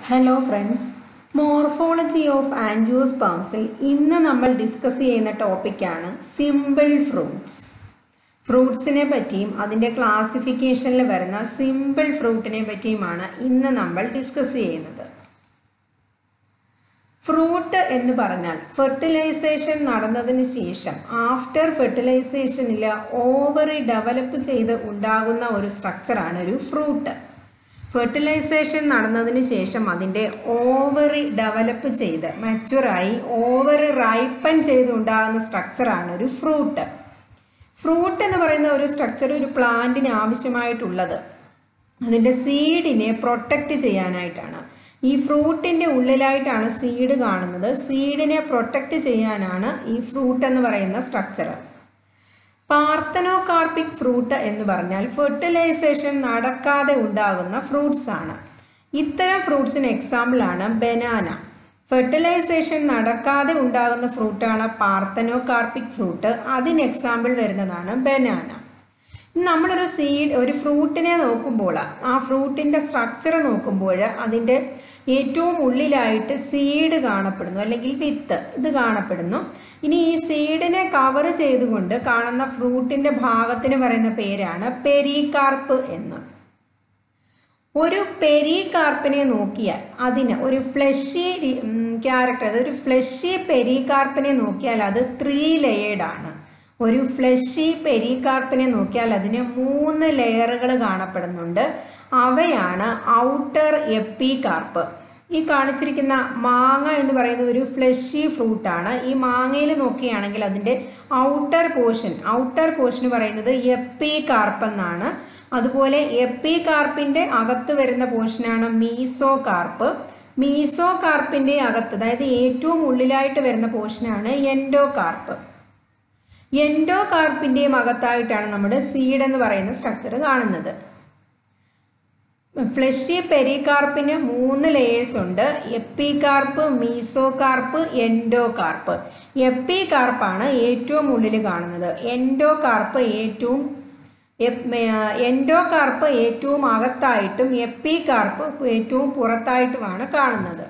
hello friends morphology of ആൻജിയോസ്പേംസിൽ ഇന്ന് നമ്മൾ ഡിസ്കസ് ചെയ്യുന്ന ടോപ്പിക്കാണ് സിമ്പിൾ ഫ്രൂട്ട്സ് ഫ്രൂട്ട്സിനെ പറ്റിയും അതിൻ്റെ ക്ലാസിഫിക്കേഷനിൽ വരുന്ന സിമ്പിൾ ഫ്രൂട്ടിനെ പറ്റിയുമാണ് ഇന്ന് നമ്മൾ ഡിസ്കസ് ചെയ്യുന്നത് ഫ്രൂട്ട് എന്ന് പറഞ്ഞാൽ ഫെർട്ടിലൈസേഷൻ നടന്നതിന് ശേഷം ആഫ്റ്റർ ഫെർട്ടിലൈസേഷനിൽ ഓവറി ഡെവലപ്പ് ചെയ്ത് ഉണ്ടാകുന്ന ഒരു സ്ട്രക്ചറാണ് ഒരു ഫ്രൂട്ട് ഫെർട്ടിലൈസേഷൻ നടന്നതിന് ശേഷം അതിൻ്റെ ഓവറി ഡെവലപ്പ് ചെയ്ത് മച്ചുറായി ഓവറി റൈപ്പൻ ചെയ്ത് ഉണ്ടാകുന്ന സ്ട്രക്ചറാണ് ഒരു ഫ്രൂട്ട് ഫ്രൂട്ട് എന്ന് പറയുന്ന ഒരു സ്ട്രക്ചർ ഒരു പ്ലാന്റിന് ആവശ്യമായിട്ടുള്ളത് അതിൻ്റെ സീഡിനെ പ്രൊട്ടക്റ്റ് ചെയ്യാനായിട്ടാണ് ഈ ഫ്രൂട്ടിൻ്റെ ഉള്ളിലായിട്ടാണ് സീഡ് കാണുന്നത് സീഡിനെ പ്രൊട്ടക്റ്റ് ചെയ്യാനാണ് ഈ ഫ്രൂട്ട് എന്ന് പറയുന്ന സ്ട്രക്ചർ പാർത്തനോകാർപ്പിക് ഫ്രൂട്ട് എന്ന് പറഞ്ഞാൽ ഫെർട്ടിലൈസേഷൻ നടക്കാതെ ഉണ്ടാകുന്ന ഫ്രൂട്ട്സ് ആണ് ഇത്തരം ഫ്രൂട്ട്സിന് എക്സാമ്പിളാണ് ബനാന ഫെർട്ടിലൈസേഷൻ നടക്കാതെ ഉണ്ടാകുന്ന ഫ്രൂട്ടാണ് പാർത്തനോകാർപ്പിക് ഫ്രൂട്ട് അതിന് എക്സാമ്പിൾ വരുന്നതാണ് ബനാന നമ്മളൊരു സീഡ് ഒരു ഫ്രൂട്ടിനെ നോക്കുമ്പോൾ ആ ഫ്രൂട്ടിൻ്റെ സ്ട്രക്ചർ നോക്കുമ്പോൾ അതിൻ്റെ ഏറ്റവും ഉള്ളിലായിട്ട് സീഡ് കാണപ്പെടുന്നു അല്ലെങ്കിൽ വിത്ത് ഇത് കാണപ്പെടുന്നു ഇനി ഈ സീഡിനെ കവർ ചെയ്തുകൊണ്ട് കാണുന്ന ഫ്രൂട്ടിൻ്റെ ഭാഗത്തിന് പറയുന്ന പേരാണ് പെരികാർപ്പ് എന്ന് ഒരു പെരികാർപ്പിനെ നോക്കിയാൽ അതിന് ഒരു ഫ്ലഷി ക്യാരക്ടർ അതായത് ഒരു ഫ്ലഷി പെരികാർപ്പിനെ നോക്കിയാൽ അത് ത്രീ ലെയേർഡ് ആണ് ഒരു ഫ്ലഷി പെരികാർപ്പിനെ നോക്കിയാൽ അതിന് മൂന്ന് ലെയറുകൾ കാണപ്പെടുന്നുണ്ട് അവയാണ് ഔട്ടർ എപ്പികാർപ്പ് ഈ കാണിച്ചിരിക്കുന്ന മാങ്ങ എന്ന് പറയുന്ന ഒരു ഫ്ലഷി ഫ്രൂട്ടാണ് ഈ മാങ്ങയിൽ നോക്കുകയാണെങ്കിൽ അതിൻ്റെ ഔട്ടർ പോർഷൻ ഔട്ടർ പോർഷൻ പറയുന്നത് എപ്പി കാർപ്പ് എന്നാണ് അതുപോലെ എപ്പി കാർപ്പിൻ്റെ അകത്ത് വരുന്ന പോർഷനാണ് മീസോ കാർപ്പ് മീസോ കാർപ്പിൻ്റെ അകത്ത് അതായത് ഏറ്റവും ഉള്ളിലായിട്ട് വരുന്ന പോർഷനാണ് എൻഡോ കാർപ്പ് എൻഡോ കാർപ്പിൻ്റെയും അകത്തായിട്ടാണ് നമ്മുടെ സീഡ് എന്ന് പറയുന്ന സ്ട്രക്ചർ കാണുന്നത് ഫ്ലഷി പെരികാർപ്പിന് മൂന്ന് ലെയേഴ്സ് ഉണ്ട് എപ്പികാർപ്പ് മീസോകാർപ്പ് എൻഡോകാർപ്പ് എപ്പികാർപ്പാണ് ഏറ്റവും ഉള്ളിൽ കാണുന്നത് എൻഡോകാർപ്പ് ഏറ്റവും എൻഡോകാർപ്പ് ഏറ്റവും അകത്തായിട്ടും എപ്പികാർപ്പ് ഏറ്റവും പുറത്തായിട്ടുമാണ് കാണുന്നത്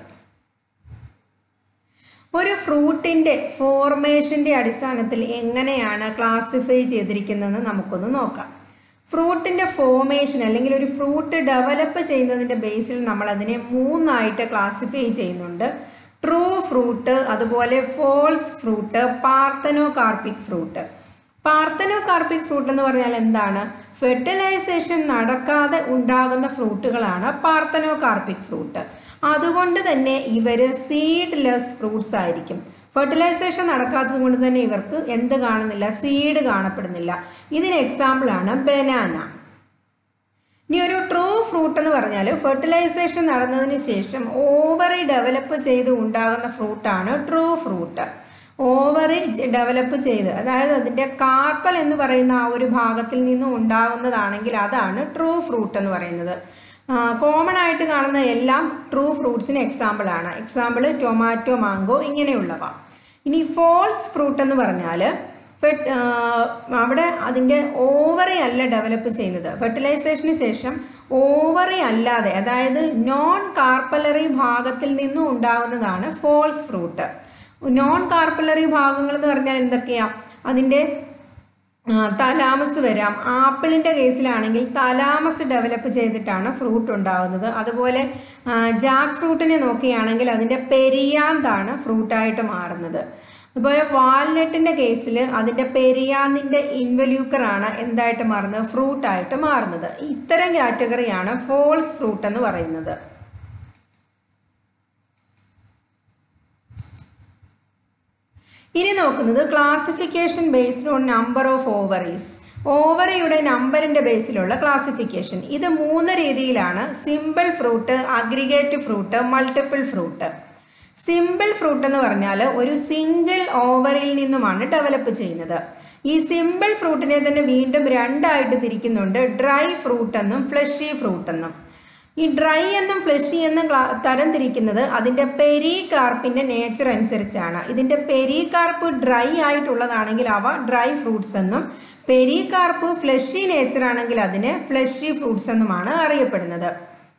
ഒരു ഫ്രൂട്ടിൻ്റെ ഫോർമേഷൻ്റെ അടിസ്ഥാനത്തിൽ എങ്ങനെയാണ് ക്ലാസിഫൈ ചെയ്തിരിക്കുന്നതെന്ന് നമുക്കൊന്ന് നോക്കാം ഫ്രൂട്ടിൻ്റെ ഫോമേഷൻ അല്ലെങ്കിൽ ഒരു ഫ്രൂട്ട് ഡെവലപ്പ് ചെയ്യുന്നതിൻ്റെ ബേസിൽ നമ്മൾ അതിനെ മൂന്നായിട്ട് ക്ലാസിഫൈ ചെയ്യുന്നുണ്ട് ട്രൂ ഫ്രൂട്ട് അതുപോലെ false fruit parthenocarpic fruit parthenocarpic fruit എന്ന് പറഞ്ഞാൽ എന്താണ് ഫെർട്ടിലൈസേഷൻ നടക്കാതെ ഉണ്ടാകുന്ന ഫ്രൂട്ടുകളാണ് പാർത്തനോ കാർപ്പിക് ഫ്രൂട്ട് അതുകൊണ്ട് തന്നെ ഇവർ സീഡ്ലെസ് ഫ്രൂട്ട്സ് ആയിരിക്കും ഫെർട്ടിലൈസേഷൻ നടക്കാത്തത് കൊണ്ട് തന്നെ ഇവർക്ക് എന്ത് കാണുന്നില്ല സീഡ് കാണപ്പെടുന്നില്ല ഇതിന് എക്സാമ്പിളാണ് ബനാന ഇനി ഒരു ട്രൂ ഫ്രൂട്ട് എന്ന് പറഞ്ഞാൽ ഫെർട്ടിലൈസേഷൻ നടന്നതിന് ശേഷം ഓവറി ഡെവലപ്പ് ചെയ്ത് ഉണ്ടാകുന്ന ഫ്രൂട്ടാണ് ട്രൂ ഫ്രൂട്ട് ഓവറി ഡെവലപ്പ് ചെയ്ത് അതായത് അതിൻ്റെ കാർപ്പൽ എന്ന് പറയുന്ന ആ ഒരു ഭാഗത്തിൽ നിന്നും ഉണ്ടാകുന്നതാണെങ്കിൽ അതാണ് ട്രൂ ഫ്രൂട്ട് എന്ന് പറയുന്നത് കോമൺ ആയിട്ട് കാണുന്ന എല്ലാം ട്രൂ ഫ്രൂട്ട്സിന് എക്സാമ്പിൾ ആണ് എക്സാമ്പിൾ ടൊമാറ്റോ മാംഗോ ഇങ്ങനെയുള്ളവ ഇനി ഫോൾസ് ഫ്രൂട്ട് എന്ന് പറഞ്ഞാൽ അവിടെ അതിൻ്റെ ഓവറി അല്ല ഡെവലപ്പ് ചെയ്യുന്നത് ഫെർട്ടിലൈസേഷന് ശേഷം ഓവറി അല്ലാതെ അതായത് നോൺ കാർപ്പലറി ഭാഗത്തിൽ നിന്നും ഉണ്ടാകുന്നതാണ് ഫോൾസ് ഫ്രൂട്ട് നോൺ കാർപ്പലറി ഭാഗങ്ങൾ എന്ന് പറഞ്ഞാൽ എന്തൊക്കെയാണ് അതിൻ്റെ തലാമസ് വരാം ആപ്പിളിൻ്റെ കേസിലാണെങ്കിൽ തലാമസ് ഡെവലപ്പ് ചെയ്തിട്ടാണ് ഫ്രൂട്ട് ഉണ്ടാകുന്നത് അതുപോലെ ജാക്ക് ഫ്രൂട്ടിനെ നോക്കുകയാണെങ്കിൽ അതിൻ്റെ പെരിയാന്താണ് ഫ്രൂട്ടായിട്ട് മാറുന്നത് അതുപോലെ വാൽനട്ടിൻ്റെ കേസിൽ അതിൻ്റെ പെരിയാന്തിൻ്റെ ഇൻവല്യൂക്കറാണ് എന്തായിട്ട് മാറുന്നത് ഫ്രൂട്ടായിട്ട് മാറുന്നത് ഇത്തരം കാറ്റഗറിയാണ് ഫോൾസ് ഫ്രൂട്ട് എന്ന് പറയുന്നത് ഇനി നോക്കുന്നത് classification based on number of ovaries ഓവറിയുടെ നമ്പറിൻ്റെ ബേസിലുള്ള ക്ലാസിഫിക്കേഷൻ ഇത് മൂന്ന് രീതിയിലാണ് simple fruit aggregate fruit multiple fruit simple fruit എന്ന് പറഞ്ഞാൽ ഒരു സിംഗിൾ ഓവറിൽ നിന്നുമാണ് ഡെവലപ്പ് ചെയ്യുന്നത് ഈ സിമ്പിൾ ഫ്രൂട്ടിനെ തന്നെ വീണ്ടും രണ്ടായിട്ട് തിരിക്കുന്നുണ്ട് ഡ്രൈ ഫ്രൂട്ട് എന്നും ഫ്ലഷി ഫ്രൂട്ട് എന്നും ഈ ഡ്രൈ എന്നും ഫ്ലഷി എന്നും തരം തിരിക്കുന്നത് അതിൻ്റെ പെരികാർപ്പിൻ്റെ നേച്ചർ അനുസരിച്ചാണ് ഇതിൻ്റെ പെരികാർപ്പ് ഡ്രൈ ആയിട്ടുള്ളതാണെങ്കിൽ അവ ഡ്രൈ ഫ്രൂട്ട്സ് എന്നും പെരികാർപ്പ് ഫ്ലഷി നേച്ചർ ആണെങ്കിൽ അതിന് ഫ്ലഷി ഫ്രൂട്ട്സ് എന്നുമാണ് അറിയപ്പെടുന്നത്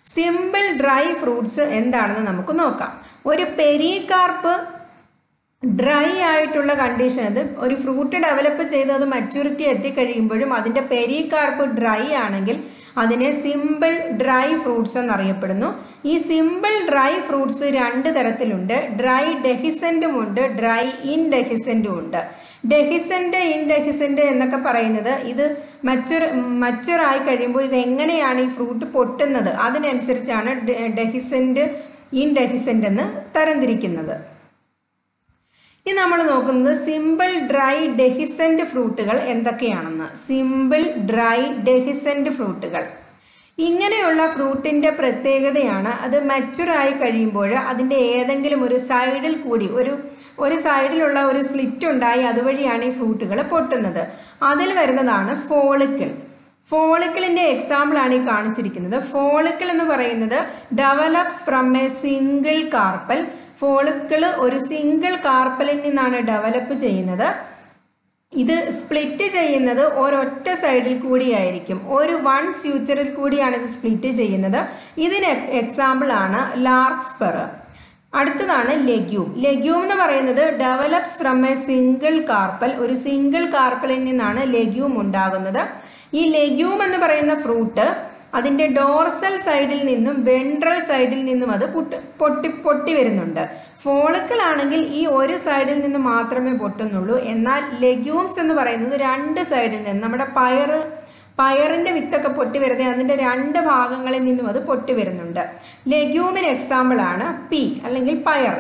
സിമ്പിൾ ഡ്രൈ ഫ്രൂട്ട്സ് എന്താണെന്ന് നമുക്ക് നോക്കാം ഒരു പെരികാർപ്പ് ഡ്രൈ ആയിട്ടുള്ള കണ്ടീഷൻ അത് ഒരു ഫ്രൂട്ട് ഡെവലപ്പ് ചെയ്ത് അത് മച്യൂരിറ്റി എത്തിക്കഴിയുമ്പോഴും അതിൻ്റെ പെരികാർപ്പ് ഡ്രൈ ആണെങ്കിൽ അതിനെ സിമ്പിൾ ഡ്രൈ ഫ്രൂട്ട്സ് എന്നറിയപ്പെടുന്നു ഈ സിമ്പിൾ ഡ്രൈ ഫ്രൂട്ട്സ് രണ്ട് തരത്തിലുണ്ട് ഡ്രൈ ഡെഹിസെൻറ്റും ഉണ്ട് ഡ്രൈ ഇൻഡെഹിസെൻറ്റും ഉണ്ട് ഡെഹിസെൻ്റ് ഇൻഡെഹിസെൻ്റ് എന്നൊക്കെ പറയുന്നത് ഇത് മച്ചുർ മച്ചുറായി കഴിയുമ്പോൾ ഇത് എങ്ങനെയാണ് ഈ ഫ്രൂട്ട് പൊട്ടുന്നത് അതിനനുസരിച്ചാണ് ഡെഹിസെൻ്റ് ഇൻഡെഹിസെൻ്റ് എന്ന് തരംതിരിക്കുന്നത് ഇനി നമ്മൾ നോക്കുന്നത് സിമ്പിൾ ഡ്രൈ ഡെഹിസെൻ്റ് ഫ്രൂട്ടുകൾ എന്തൊക്കെയാണെന്ന് സിമ്പിൾ ഡ്രൈ ഡെഹിസെൻ്റ് ഫ്രൂട്ടുകൾ ഇങ്ങനെയുള്ള ഫ്രൂട്ടിൻ്റെ പ്രത്യേകതയാണ് അത് മച്ചുറായി കഴിയുമ്പോൾ അതിൻ്റെ ഏതെങ്കിലും ഒരു സൈഡിൽ കൂടി ഒരു ഒരു സൈഡിലുള്ള ഒരു സ്ലിറ്റ് ഉണ്ടായി അതുവഴിയാണ് ഈ ഫ്രൂട്ടുകൾ പൊട്ടുന്നത് അതിൽ വരുന്നതാണ് ഫോളിക്കിൾ ഫോളിക്കിളിൻ്റെ എക്സാമ്പിളാണ് ഈ കാണിച്ചിരിക്കുന്നത് ഫോളിക്കിൾ എന്ന് പറയുന്നത് develops from a single carpel follicle ഒരു സിംഗിൾ കാർപ്പലിൽ നിന്നാണ് ഡെവലപ്പ് ചെയ്യുന്നത് ഇത് സ്പ്ലിറ്റ് ചെയ്യുന്നത് ഒരൊറ്റ സൈഡിൽ കൂടിയായിരിക്കും ഒരു വൺ ഫ്യൂച്ചറിൽ കൂടിയാണ് ഇത് സ്പ്ലിറ്റ് ചെയ്യുന്നത് ഇതിന് എക്സാമ്പിൾ ആണ് ലാർക്സ്പെർ അടുത്തതാണ് ലെഗ്യൂം ലെഗ്യൂം എന്ന് പറയുന്നത് develops from a single carpel ഒരു സിംഗിൾ കാർപ്പലിൽ നിന്നാണ് ലെഗ്യൂം ഉണ്ടാകുന്നത് ഈ ലെഗ്യൂം എന്ന് പറയുന്ന ഫ്രൂട്ട് അതിൻ്റെ ഡോർസൽ സൈഡിൽ നിന്നും വെൻട്രൽ സൈഡിൽ നിന്നും അത് പൊട്ടി പൊട്ടി പൊട്ടി വരുന്നുണ്ട് ഫോളിക്കിൾ ആണെങ്കിൽ ഈ ഒരു സൈഡിൽ നിന്ന് മാത്രമേ പൊട്ടുന്നുള്ളൂ എന്നാൽ ലെഗ്യൂംസ് എന്ന് പറയുന്നത് രണ്ട് സൈഡിൽ നിന്ന് നമ്മുടെ പയർ പയറിൻ്റെ വിത്തൊക്കെ പൊട്ടി വരുന്നത് അതിൻ്റെ രണ്ട് ഭാഗങ്ങളിൽ നിന്നും അത് പൊട്ടി വരുന്നുണ്ട് ലെഗ്യൂമിന് എക്സാമ്പിൾ ആണ് പീ അല്ലെങ്കിൽ പയർ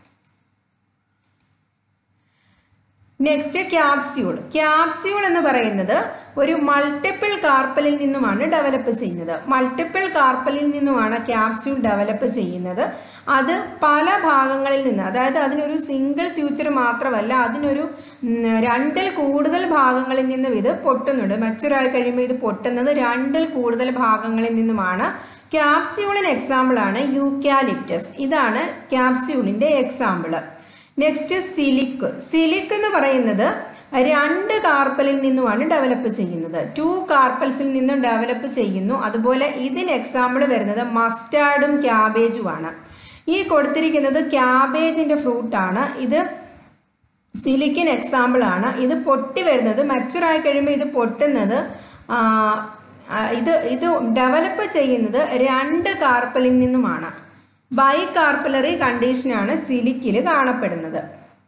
നെക്സ്റ്റ് ക്യാപ്സ്യൂൾ ക്യാപ്സ്യൂൾ എന്ന് പറയുന്നത് ഒരു മൾട്ടിപ്പിൾ കാർപ്പലിൽ നിന്നുമാണ് ഡെവലപ്പ് ചെയ്യുന്നത് മൾട്ടിപ്പിൾ കാർപ്പലിൽ നിന്നുമാണ് ക്യാപ്സ്യൂൾ ഡെവലപ്പ് ചെയ്യുന്നത് അത് പല ഭാഗങ്ങളിൽ നിന്ന് അതായത് അതിനൊരു സിംഗിൾ സ്യൂച്ചർ മാത്രമല്ല അതിനൊരു രണ്ടിൽ കൂടുതൽ ഭാഗങ്ങളിൽ നിന്നും ഇത് പൊട്ടുന്നുണ്ട് മച്ചുറായി കഴിയുമ്പോൾ ഇത് പൊട്ടുന്നത് രണ്ടിൽ കൂടുതൽ ഭാഗങ്ങളിൽ നിന്നുമാണ് ക്യാപ്സ്യൂളിന് എക്സാമ്പിളാണ് യൂക്യാലിപ്റ്റസ് ഇതാണ് ക്യാപ്സ്യൂളിൻ്റെ എക്സാമ്പിള് നെക്സ്റ്റ് സിലിക്ക് സിലിക്ക് എന്ന് പറയുന്നത് രണ്ട് കാർപ്പലിൽ നിന്നുമാണ് ഡെവലപ്പ് ചെയ്യുന്നത് ടു കാർപ്പൽസിൽ നിന്നും ഡെവലപ്പ് ചെയ്യുന്നു അതുപോലെ ഇതിന് എക്സാമ്പിൾ വരുന്നത് മസ്റ്റാർഡും ക്യാബേജുമാണ് ഈ കൊടുത്തിരിക്കുന്നത് ക്യാബേജിൻ്റെ ഫ്രൂട്ടാണ് ഇത് സിലിക്കിൻ എക്സാമ്പിൾ ആണ് ഇത് പൊട്ടി വരുന്നത് മച്ചുറായി കഴിയുമ്പോൾ ഇത് പൊട്ടുന്നത് ഇത് ഇത് ഡെവലപ്പ് ചെയ്യുന്നത് രണ്ട് കാർപ്പലിൽ നിന്നുമാണ് ബൈ കാർപ്പലറി കണ്ടീഷനാണ് സിലിക്കിൽ കാണപ്പെടുന്നത്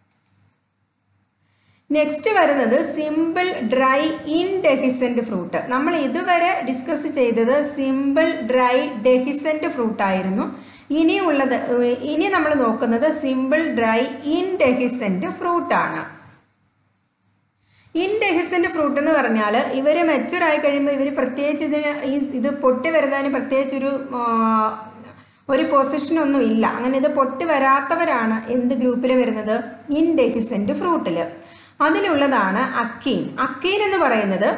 നെക്സ്റ്റ് വരുന്നത് സിമ്പിൾ ഡ്രൈ ഇൻഡെഹിസെൻ്റ് ഫ്രൂട്ട് നമ്മൾ ഇതുവരെ ഡിസ്കസ് ചെയ്തത് സിമ്പിൾ ഡ്രൈ ഡെഹിസെൻ്റ് ഫ്രൂട്ട് ആയിരുന്നു ഇനിയുള്ളത് ഇനി നമ്മൾ നോക്കുന്നത് സിമ്പിൾ ഡ്രൈ ഇൻഡെഹിസെൻ്റ് ഫ്രൂട്ടാണ് ഇൻഡെഹിസെൻ്റ് ഫ്രൂട്ട് എന്ന് പറഞ്ഞാൽ ഇവർ മെച്ചുറായി കഴിയുമ്പോൾ ഇവർ പ്രത്യേകിച്ച് ഇതിന് ഈ ഇത് പൊട്ടി വരുന്നതിന് പ്രത്യേകിച്ചൊരു ഒരു പൊസിഷനൊന്നും ഇല്ല അങ്ങനെ ഇത് പൊട്ടി വരാത്തവരാണ് എന്ത് ഗ്രൂപ്പിൽ വരുന്നത് ഇൻഡെഹിസെൻ്റ് ഫ്രൂട്ടിൽ അതിലുള്ളതാണ് അക്കീൻ അക്കീൻ എന്ന് പറയുന്നത്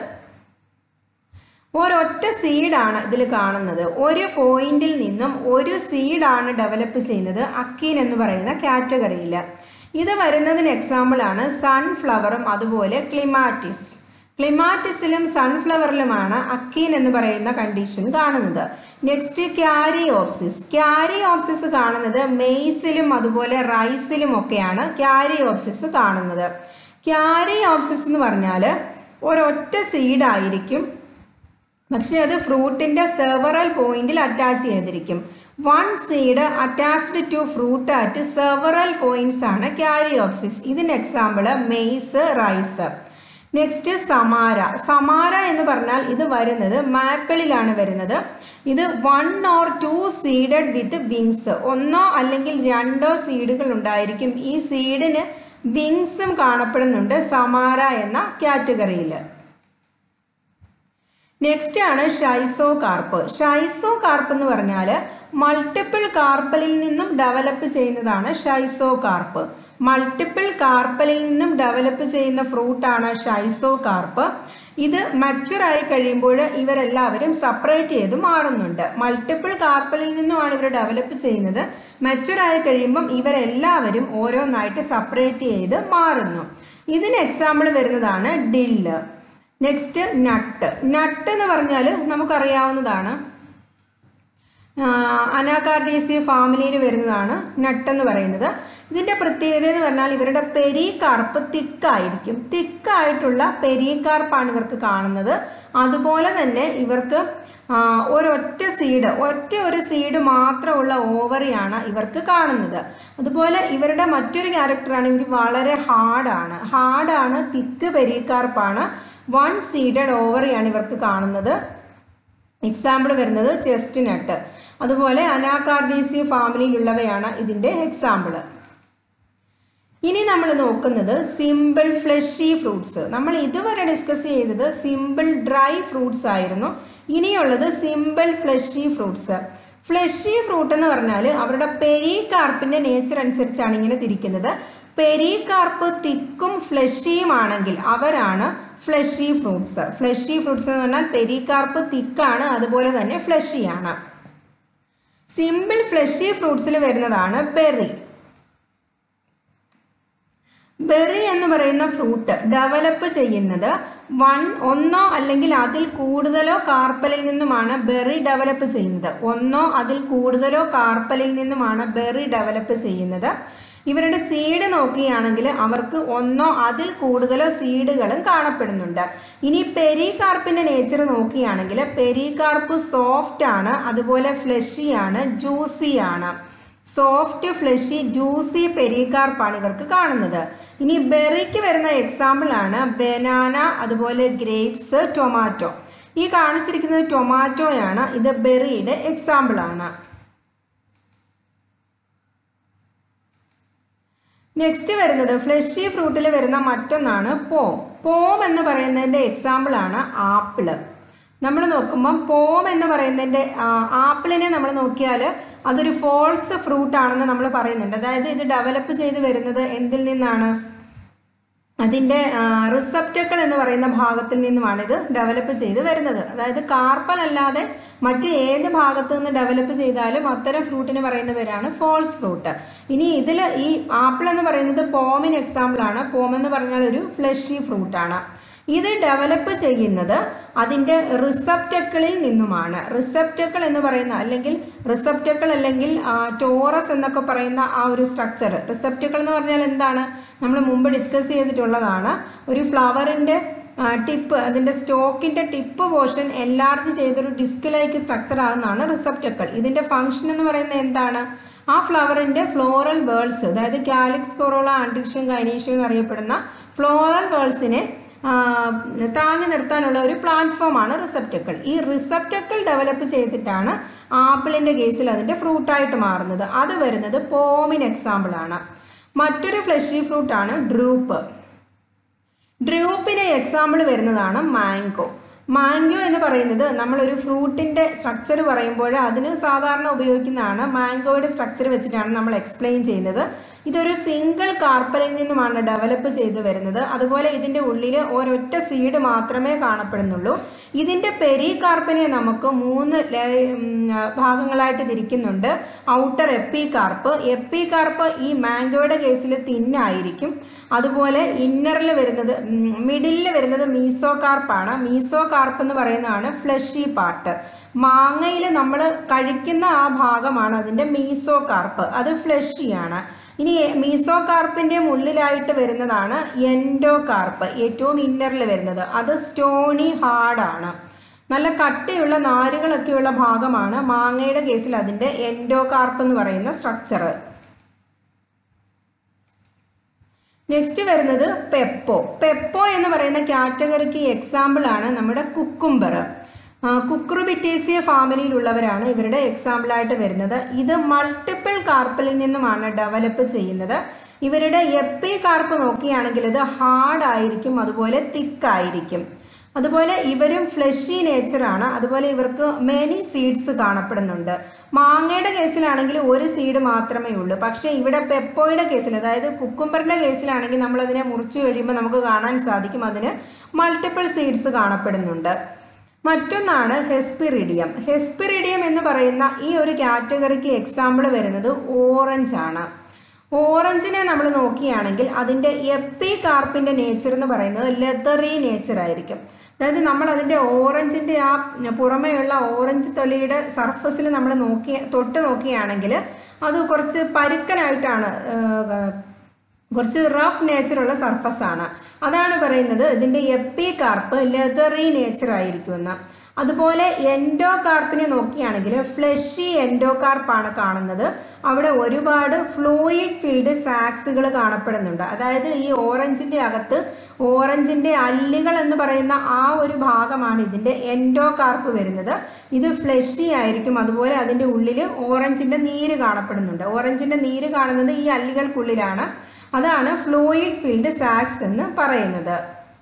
ഒരൊറ്റ സീഡാണ് ഇതിൽ കാണുന്നത് ഒരു പോയിന്റിൽ നിന്നും ഒരു സീഡാണ് ഡെവലപ്പ് ചെയ്യുന്നത് അക്കീൻ എന്ന് പറയുന്ന കാറ്റഗറിയിൽ ഇത് വരുന്നതിന് എക്സാമ്പിളാണ് സൺഫ്ലവറും അതുപോലെ ക്ലിമാറ്റിസ് ക്ലിമാറ്റിസിലും സൺഫ്ലവറിലുമാണ് അക്കീൻ എന്ന് പറയുന്ന കണ്ടീഷൻ കാണുന്നത് next caryopsis caryopsis കാണുന്നത് മെയ്സിലും അതുപോലെ റൈസിലും ഒക്കെയാണ് ക്യാരി ഓപ്സിസ് കാണുന്നത് ക്യാരി ഓപ്സിസ് എന്ന് പറഞ്ഞാൽ ഒരൊറ്റ സീഡായിരിക്കും പക്ഷേ അത് ഫ്രൂട്ടിൻ്റെ സെവറൽ പോയിന്റിൽ അറ്റാച്ച് ചെയ്തിരിക്കും one seed attached to fruit at several points ആണ് ക്യാരി ഓപ്സിസ് ഇതിന് example maize rice next samara samara എന്ന് പറഞ്ഞാൽ ഇത് വരുന്നത് മാപ്പിളിലാണ് വരുന്നത് ഇത് one or two seeded with wings ഒന്നോ അല്ലെങ്കിൽ രണ്ടോ സീഡുകൾ ഉണ്ടായിരിക്കും ഈ സീഡിന് വിങ്സും കാണപ്പെടുന്നുണ്ട് സമാര എന്ന കാറ്റഗറിയിൽ നെക്സ്റ്റ് ആണ് ഷൈസോ കാർപ്പ് ഷൈസോ കാർപ്പ് എന്ന് പറഞ്ഞാൽ മൾട്ടിപ്പിൾ കാർപ്പലിൽ നിന്നും ഡെവലപ്പ് ചെയ്യുന്നതാണ് ഷൈസോ കാർപ്പ് മൾട്ടിപ്പിൾ കാർപ്പലിൽ നിന്നും ഡെവലപ്പ് ചെയ്യുന്ന ഫ്രൂട്ടാണ് ഷൈസോ കാർപ്പ് ഇത് മച്ചുറായി കഴിയുമ്പോൾ ഇവരെല്ലാവരും സെപ്പറേറ്റ് ചെയ്ത് മാറുന്നുണ്ട് മൾട്ടിപ്പിൾ കാർപ്പലിൽ നിന്നുമാണ് ഇവർ ഡെവലപ്പ് ചെയ്യുന്നത് മച്ചുറായി കഴിയുമ്പം ഇവരെല്ലാവരും ഓരോന്നായിട്ട് സെപ്പറേറ്റ് ചെയ്ത് മാറുന്നു ഇതിന് എക്സാമ്പിൾ വരുന്നതാണ് ഡില്ല് നെക്സ്റ്റ് നട്ട് നട്ട് എന്ന് പറഞ്ഞാൽ നമുക്കറിയാവുന്നതാണ് അനാകാർഡീസിയ ഫാമിലിയിൽ വരുന്നതാണ് നട്ട് എന്ന് പറയുന്നത് ഇതിൻ്റെ പ്രത്യേകത എന്ന് പറഞ്ഞാൽ ഇവരുടെ പെരികാർപ്പ് തിക്കായിരിക്കും തിക്കായിട്ടുള്ള പെരികാർപ്പാണ് ഇവർക്ക് കാണുന്നത് അതുപോലെ തന്നെ ഇവർക്ക് ആ, ഒരൊറ്റ സീഡ് ഒറ്റ ഒരു സീഡ് മാത്രമുള്ള ഓവറിയാണ് ഇവർക്ക് കാണുന്നത് അതുപോലെ ഇവരുടെ മറ്റൊരു ക്യാരക്ടറാണ് ഇവർ വളരെ ഹാർഡാണ് ഹാർഡാണ് തിക്ക് പെരികാർപ്പാണ് വൺ സീഡഡ് ഓവറിയാണ് ഇവർക്ക് കാണുന്നത് എക്സാമ്പിൾ വരുന്നത് ചെസ്റ്റ് നട്ട് അതുപോലെ അനാകാർഡീസി ഫാമിലിയിലുള്ളവയാണ് ഇതിൻ്റെ എക്സാമ്പിൾ ഇനി നമ്മൾ നോക്കുന്നത് സിമ്പിൾ ഫ്ലഷി ഫ്രൂട്ട്സ് നമ്മൾ ഇതുവരെ ഡിസ്കസ് ചെയ്തത് സിമ്പിൾ ഡ്രൈ ഫ്രൂട്ട്സ് ആയിരുന്നു ഇനിയുള്ളത് simple fleshy fruits fleshy fruit എന്ന് പറഞ്ഞാൽ അവരുടെ പെരികാർപ്പിന്റെ നേച്ചർ അനുസരിച്ചാണ് ഇങ്ങനെ തിരിക്കുന്നത് പെരികാർപ്പ് തിക്കും ഫ്ലഷിയും ആണെങ്കിൽ അവരാണ് ഫ്ലഷി ഫ്രൂട്ട്സ് ഫ്ലഷി ഫ്രൂട്ട്സ് എന്ന് പറഞ്ഞാൽ പെരികാർപ്പ് തിക്കാണ് അതുപോലെ തന്നെ ഫ്ലഷിയാണ് സിമ്പിൾ ഫ്ലഷി ഫ്രൂട്ട്സിൽ വരുന്നതാണ് ബെറി ബെറി എന്ന് പറയുന്ന ഫ്രൂട്ട് ഡെവലപ്പ് ചെയ്യുന്നത് വൺ ഒന്നോ അല്ലെങ്കിൽ അതിൽ കൂടുതലോ കാർപ്പലിൽ നിന്നുമാണ് ബെറി ഡെവലപ്പ് ചെയ്യുന്നത് ഒന്നോ അതിൽ കൂടുതലോ കാർപ്പലിൽ നിന്നുമാണ് ബെറി ഡെവലപ്പ് ചെയ്യുന്നത് ഇവരുടെ സീഡ് നോക്കുകയാണെങ്കിൽ അവർക്ക് ഒന്നോ അതിൽ കൂടുതലോ സീഡുകളും കാണപ്പെടുന്നുണ്ട് ഇനി പെരികാർപ്പിന്റെ നേച്ചർ നോക്കുകയാണെങ്കിൽ പെരികാർപ്പ് സോഫ്റ്റ് ആണ് അതുപോലെ ഫ്ലഷി ആണ് ജ്യൂസി ആണ് സോഫ്റ്റ് ഫ്ലഷി ജ്യൂസി പെരികാർപ്പാണ് ഇവർക്ക് കാണുന്നത് ഇനി ബെറിക്ക് വരുന്ന എക്സാമ്പിൾ ആണ് ബനാന അതുപോലെ ഗ്രേപ്സ് ടൊമാറ്റോ ഈ കാണിച്ചിരിക്കുന്നത് ടൊമാറ്റോയാണ് ഇത് ബെറിയുടെ എക്സാമ്പിൾ ആണ് നെക്സ്റ്റ് വരുന്നത് ഫ്ലഷി ഫ്രൂട്ടിൽ വരുന്ന മറ്റൊന്നാണ് പോം പോം എന്ന് പറയുന്നതിൻ്റെ എക്സാമ്പിൾ ആണ് ആപ്പിള് നമ്മൾ നോക്കുമ്പം പോം എന്ന് പറയുന്നതിൻ്റെ ആപ്പിളിനെ നമ്മൾ നോക്കിയാൽ അതൊരു ഫോൾസ് ഫ്രൂട്ട് ആണെന്ന് നമ്മൾ പറയുന്നുണ്ട് അതായത് ഇത് ഡെവലപ്പ് ചെയ്ത് വരുന്നത് എന്തിൽ നിന്നാണ് അതിൻ്റെ റിസപ്റ്റക്കൾ എന്ന് പറയുന്ന ഭാഗത്തിൽ നിന്നുമാണ് ഇത് ഡെവലപ്പ് ചെയ്ത് വരുന്നത് അതായത് കാർപ്പൽ അല്ലാതെ മറ്റ് ഏത് ഭാഗത്ത് നിന്ന് ഡെവലപ്പ് ചെയ്താലും അത്തരം ഫ്രൂട്ടിന് പറയുന്ന പേരാണ് ഫോൾസ് ഫ്രൂട്ട് ഇനി ഇതിൽ ഈ ആപ്പിൾ എന്ന് പറയുന്നത് പോമിന് എക്സാമ്പിൾ ആണ് പോം എന്ന് പറഞ്ഞാൽ ഒരു ഫ്ലഷി ഫ്രൂട്ടാണ് ഇത് ഡെവലപ്പ് ചെയ്യുന്നത് അതിൻ്റെ റിസപ്റ്റക്കിളിൽ നിന്നുമാണ് റിസപ്റ്റക്കിൾ എന്ന് പറയുന്ന അല്ലെങ്കിൽ റിസപ്റ്റക്കിൾ അല്ലെങ്കിൽ ടോറസ് എന്നൊക്കെ പറയുന്ന ആ ഒരു സ്ട്രക്ചർ റിസപ്റ്റക്കിൾ എന്ന് പറഞ്ഞാൽ എന്താണ് നമ്മൾ മുമ്പ് ഡിസ്കസ് ചെയ്തിട്ടുള്ളതാണ് ഒരു ഫ്ലവറിൻ്റെ ടിപ്പ് അതിൻ്റെ സ്റ്റോക്കിൻ്റെ ടിപ്പ് പോർഷൻ എൻലാർജ് ചെയ്തൊരു ഡിസ്ക് ലൈക്ക് സ്ട്രക്ചർ ആകുന്നതാണ് റിസപ്റ്റക്കിൾ ഇതിൻ്റെ ഫംഗ്ഷൻ എന്ന് പറയുന്നത് എന്താണ് ആ ഫ്ലവറിൻ്റെ ഫ്ലോറൽ ബേൾസ് അതായത് കാലിക്സ് കൊറോള ആൻഡ്രിക്ഷൻ ഗൈനീഷ്യം എന്നറിയപ്പെടുന്ന ഫ്ലോറൽ ബേൾസിനെ താങ്ങി നിർത്താനുള്ള ഒരു പ്ലാറ്റ്ഫോമാണ് റിസപ്റ്റക്കിൾ ഈ റിസപ്റ്റക്കിൾ ഡെവലപ്പ് ചെയ്തിട്ടാണ് ആപ്പിളിൻ്റെ കേസിൽ അതിൻ്റെ ഫ്രൂട്ടായിട്ട് മാറുന്നത് അത് വരുന്നത് പോമിൻ എക്സാമ്പിൾ ആണ് മറ്റൊരു ഫ്ലഷി ഫ്രൂട്ടാണ് ഡ്രൂപ്പ് ഡ്രൂപ്പിന് എക്സാമ്പിൾ വരുന്നതാണ് മാംഗോ മാംഗോ എന്ന് പറയുന്നത് നമ്മളൊരു ഫ്രൂട്ടിൻ്റെ സ്ട്രക്ചർ പറയുമ്പോൾ അതിന് സാധാരണ ഉപയോഗിക്കുന്നതാണ് മാംഗോയുടെ സ്ട്രക്ചർ വെച്ചിട്ടാണ് നമ്മൾ എക്സ്പ്ലെയിൻ ചെയ്യുന്നത് ഇതൊരു സിംഗിൾ കാർപ്പലിൽ നിന്നുമാണ് ഡെവലപ്പ് ചെയ്ത് വരുന്നത് അതുപോലെ ഇതിൻ്റെ ഉള്ളിൽ ഒരൊറ്റ സീഡ് മാത്രമേ കാണപ്പെടുന്നുള്ളൂ ഇതിൻ്റെ പെരി കാർപ്പിനെ നമുക്ക് മൂന്ന് ഭാഗങ്ങളായിട്ട് തിരിക്കുന്നുണ്ട് outer epicarp epicarp ഈ മാംഗോയുടെ കേസിൽ തിന്നായിരിക്കും അതുപോലെ ഇന്നറിൽ വരുന്നത് മിഡിലിൽ വരുന്നത് മീസോ കാർപ്പാണ് മീസോ കാർപ്പ് എന്ന് പറയുന്നതാണ് ഫ്ലഷി പാർട്ട് മാങ്ങയിൽ നമ്മൾ കഴിക്കുന്ന ആ ഭാഗമാണ് അതിൻ്റെ മീസോ കാർപ്പ് അത് ഫ്ലഷിയാണ് ഇനി മീസോ കാർപ്പിൻ്റെ ഉള്ളിലായിട്ട് വരുന്നതാണ് എൻഡോ കാർപ്പ് ഏറ്റവും ഇന്നറിൽ വരുന്നത് അത് സ്റ്റോണി ഹാർഡാണ് നല്ല കട്ടിയുള്ള നാരുകളൊക്കെയുള്ള ഭാഗമാണ് മാങ്ങയുടെ കേസിൽ അതിൻ്റെ എൻഡോ കാർപ്പ് എന്ന് പറയുന്ന സ്ട്രക്ചർ നെക്സ്റ്റ് വരുന്നത് പെപ്പോ പെപ്പോ എന്ന് പറയുന്ന കാറ്റഗറിക്ക് എക്സാമ്പിൾ ആണ് നമ്മുടെ കുക്കുംബർ കുക്രുബിറ്റേസിയ ഫാമിലിയിലുള്ളവരാണ് ഇവരുടെ എക്സാമ്പിളായിട്ട് വരുന്നത് ഇത് മൾട്ടിപ്പിൾ കാർപ്പിൽ നിന്നുമാണ് ഡെവലപ്പ് ചെയ്യുന്നത് ഇവരുടെ എപ്പി കാർപ്പ് നോക്കുകയാണെങ്കിൽ ഇത് ഹാർഡ് ആയിരിക്കും അതുപോലെ തിക്കായിരിക്കും അതുപോലെ ഇവരും ഫ്ലഷി നേച്ചറാണ് അതുപോലെ ഇവർക്ക് മെനി സീഡ്സ് കാണപ്പെടുന്നുണ്ട് മാങ്ങയുടെ കേസിലാണെങ്കിൽ ഒരു സീഡ് മാത്രമേ ഉള്ളൂ പക്ഷേ ഇവിടെ പെപ്പോയുടെ കേസിൽ അതായത് കുക്കുംബറിൻ്റെ കേസിലാണെങ്കിൽ നമ്മളതിനെ മുറിച്ച് കഴിയുമ്പോൾ നമുക്ക് കാണാൻ സാധിക്കും അതിന് മൾട്ടിപ്പിൾ സീഡ്സ് കാണപ്പെടുന്നുണ്ട് മറ്റൊന്നാണ് ഹെസ്പിറിഡിയം ഹെസ്പിറിഡിയം എന്ന് പറയുന്ന ഈ ഒരു കാറ്റഗറിക്ക് എക്സാമ്പിൾ വരുന്നത് ഓറഞ്ച് ആണ് ഓറഞ്ചിനെ നമ്മൾ നോക്കുകയാണെങ്കിൽ അതിൻ്റെ എപ്പി കാർപ്പിൻ്റെ നേച്ചർ എന്ന് പറയുന്നത് ലെതറി നേച്ചർ ആയിരിക്കും അതായത് നമ്മൾ അതിൻ്റെ ഓറഞ്ചിൻ്റെ ആ പുറമേയുള്ള ഓറഞ്ച് തൊലിയുടെ സർഫസിൽ നമ്മൾ നോക്കി തൊട്ട് നോക്കുകയാണെങ്കിൽ അത് കുറച്ച് പരുക്കനായിട്ടാണ് കുറച്ച് റഫ് നേച്ചറുള്ള സർഫസ് ആണ് അതാണ് പറയുന്നത് ഇതിൻ്റെ എപ്പി കാർപ്പ് ലെതറി നേച്ചർ ആയിരിക്കുമെന്ന് അതുപോലെ എൻഡോ കാർപ്പിനെ നോക്കുകയാണെങ്കിൽ ഫ്ലഷി എൻഡോ കാർപ്പാണ് കാണുന്നത് അവിടെ ഒരുപാട് ഫ്ലൂയിഡ് ഫീൽഡ് സാക്സുകൾ കാണപ്പെടുന്നുണ്ട് അതായത് ഈ ഓറഞ്ചിൻ്റെ അകത്ത് ഓറഞ്ചിൻ്റെ അല്ലികൾ എന്ന് പറയുന്ന ആ ഒരു ഭാഗമാണ് ഇതിൻ്റെ എൻഡോ കാർപ്പ് വരുന്നത് ഇത് ഫ്ലഷി ആയിരിക്കും അതുപോലെ അതിൻ്റെ ഉള്ളിൽ ഓറഞ്ചിൻ്റെ നീര് കാണപ്പെടുന്നുണ്ട് ഓറഞ്ചിൻ്റെ നീര് കാണുന്നത് ഈ അല്ലികൾക്കുള്ളിലാണ് അതാണ് ഫ്ലൂയിഡ് ഫീൽഡ് സാക്സ് എന്ന് പറയുന്നത്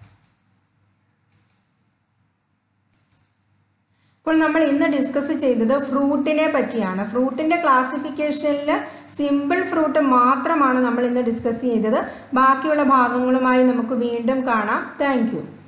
അപ്പോൾ നമ്മൾ ഇന്ന് ഡിസ്കസ് ചെയ്തത് ഫ്രൂട്ടിനെ പറ്റിയാണ് ഫ്രൂട്ടിൻ്റെ ക്ലാസിഫിക്കേഷനിൽ സിമ്പിൾ ഫ്രൂട്ട് മാത്രമാണ് നമ്മൾ ഇന്ന് ഡിസ്കസ് ചെയ്തത് ബാക്കിയുള്ള ഭാഗങ്ങളുമായി നമുക്ക് വീണ്ടും കാണാം താങ്ക്